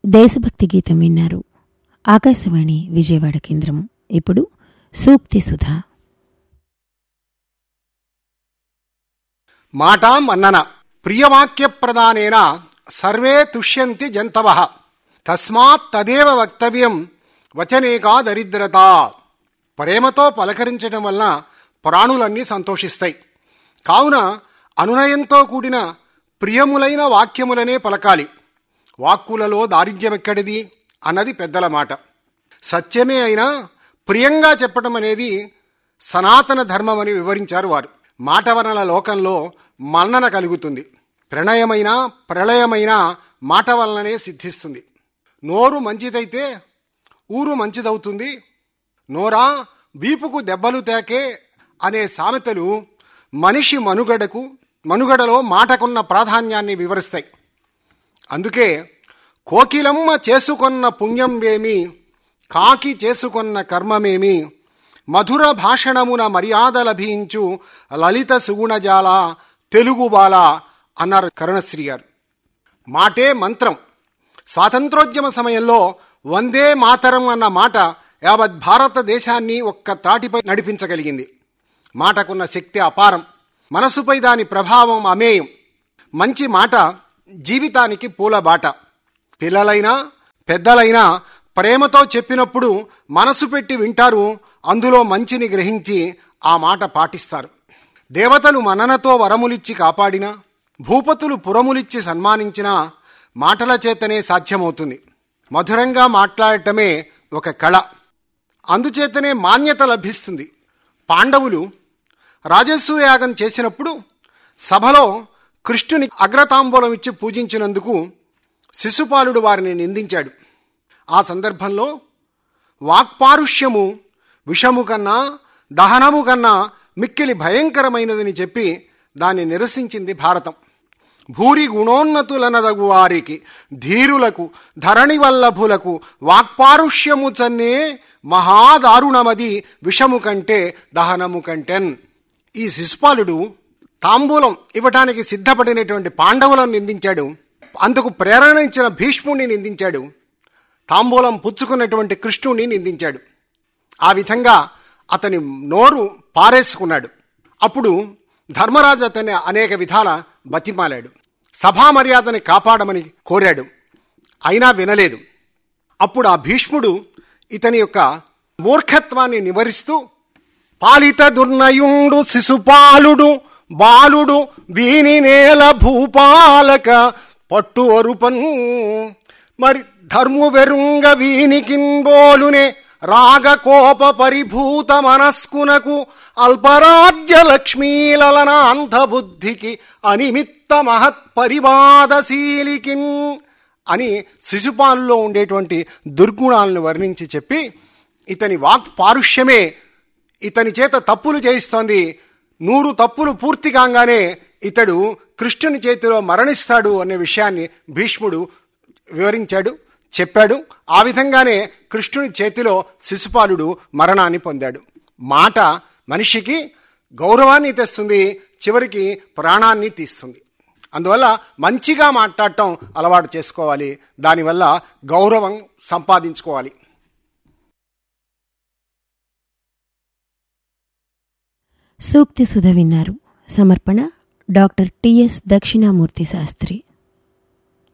దేశభక్తి గీతం విన్నారు ఆకాశవాణి విజయవాడ కేంద్రం ఇప్పుడు సూక్తి సుధా మాట మన్నన ప్రియవాక్య ప్రదానేన సర్వే తుష్యంతి జంతవ తస్మాత్ తదేవ వక్తవ్యం వచనేకా దరిద్రత ప్రేమతో పలకరించడం వలన ప్రాణులన్నీ సంతోషిస్తాయి కావున అనునయంతో కూడిన ప్రియములైన వాక్యములనే పలకాలి వాక్కులలో దారిద్ర్యమెక్కడిది అన్నది పెద్దల మాట సత్యమే అయినా ప్రియంగా చెప్పడం అనేది సనాతన ధర్మం అని వివరించారు వారు మాట వలన లోకంలో మన్నన కలుగుతుంది ప్రణయమైన ప్రళయమైన మాట వలననే సిద్ధిస్తుంది నోరు మంచిదైతే ఊరు మంచిదవుతుంది నోరా వీపుకు దెబ్బలు తేకే అనే సామెతలు మనిషి మనుగడకు మనుగడలో మాటకున్న ప్రాధాన్యాన్ని వివరిస్తాయి అందుకే కోకిలమ్మ చేసుకొన్న పుణ్యం వేమి కాకి చేసుకొన్న కర్మమేమి మధుర భాషణమున మర్యాద లభించు లలిత సుగుణజాల తెలుగు బాల అన్నారు కరుణశ్రీ గారు మాటే మంత్రం స్వాతంత్రోద్యమ సమయంలో వందే మాతరం అన్న మాట యావత్ భారతదేశాన్ని ఒక్క తాటిపై నడిపించగలిగింది మాటకున్న శక్తి అపారం మనసుపై దాని ప్రభావం అమేయం మంచి మాట జీవితానికి పూలబాట పిల్లలైనా పెద్దలైనా ప్రేమతో చెప్పినప్పుడు మనసు పెట్టి వింటారు అందులో మంచిని గ్రహించి ఆ మాట పాటిస్తారు దేవతలు మననతో వరములిచ్చి కాపాడినా భూపతులు పురములిచ్చి సన్మానించినా మాటల చేతనే సాధ్యమవుతుంది మధురంగా మాట్లాడటమే ఒక కళ అందుచేతనే మాన్యత లభిస్తుంది పాండవులు రాజసూయాగం చేసినప్పుడు సభలో కృష్ణుని అగ్రతాంబూలం ఇచ్చి పూజించినందుకు శిశుపాలుడు వారిని నిందించాడు ఆ సందర్భంలో వాక్పారుష్యము విషము కన్నా దహనము కన్నా మిక్కిలి భయంకరమైనదని చెప్పి దాన్ని నిరసించింది భారతం భూరి గుణోన్నతులనదగు వారికి ధీరులకు ధరణి వల్లభులకు వాక్పారుష్యము చన్నే మహాదారుణమది విషము కంటే దహనము కంటెన్ ఈ శిశుపాలుడు తాంబూలం ఇవ్వటానికి సిద్ధపడినటువంటి పాండవులను నిందించాడు అందుకు ప్రేరణ ఇచ్చిన భీష్ముడిని నిందించాడు తాంబూలం పుచ్చుకున్నటువంటి కృష్ణుడిని నిందించాడు ఆ విధంగా అతని నోరు పారేసుకున్నాడు అప్పుడు ధర్మరాజు అతన్ని అనేక విధాల బతిమాలాడు సభా మర్యాదని కాపాడమని కోరాడు అయినా వినలేదు అప్పుడు ఆ భీష్ముడు ఇతని యొక్క మూర్ఖత్వాన్ని నివరిస్తూ పాలిత దుర్నయుండు శిశుపాలుడు బాలుడు వీని నేల భూపాలక పట్టు అరుపన్ మరి ధర్ము వెరుంగ వీనికింబోలునే రాగ కోప పరిభూత మనస్కునకు అల్పరాజ్య లక్ష్మీలలన అంధబుద్ధికి అనిమిత్త మహత్ పరివాదశీలికిన్ అని శిశుపాలులో ఉండేటువంటి దుర్గుణాలను వర్ణించి చెప్పి ఇతని వాక్ పారుష్యమే ఇతని చేత తప్పులు చేయిస్తోంది నూరు తప్పులు పూర్తి కాగానే ఇతడు కృష్ణుని చేతిలో మరణిస్తాడు అనే విషయాన్ని భీష్ముడు వివరించాడు చెప్పాడు ఆ విధంగానే కృష్ణుని చేతిలో శిశుపాలుడు మరణాన్ని పొందాడు మాట మనిషికి గౌరవాన్ని తెస్తుంది చివరికి ప్రాణాన్ని తీస్తుంది అందువల్ల మంచిగా మాట్లాడటం అలవాటు చేసుకోవాలి దానివల్ల గౌరవం సంపాదించుకోవాలి సూక్తి సుధ విన్నారు సమర్పణ డాక్టర్ టిఎస్ దక్షిణామూర్తి శాస్త్రి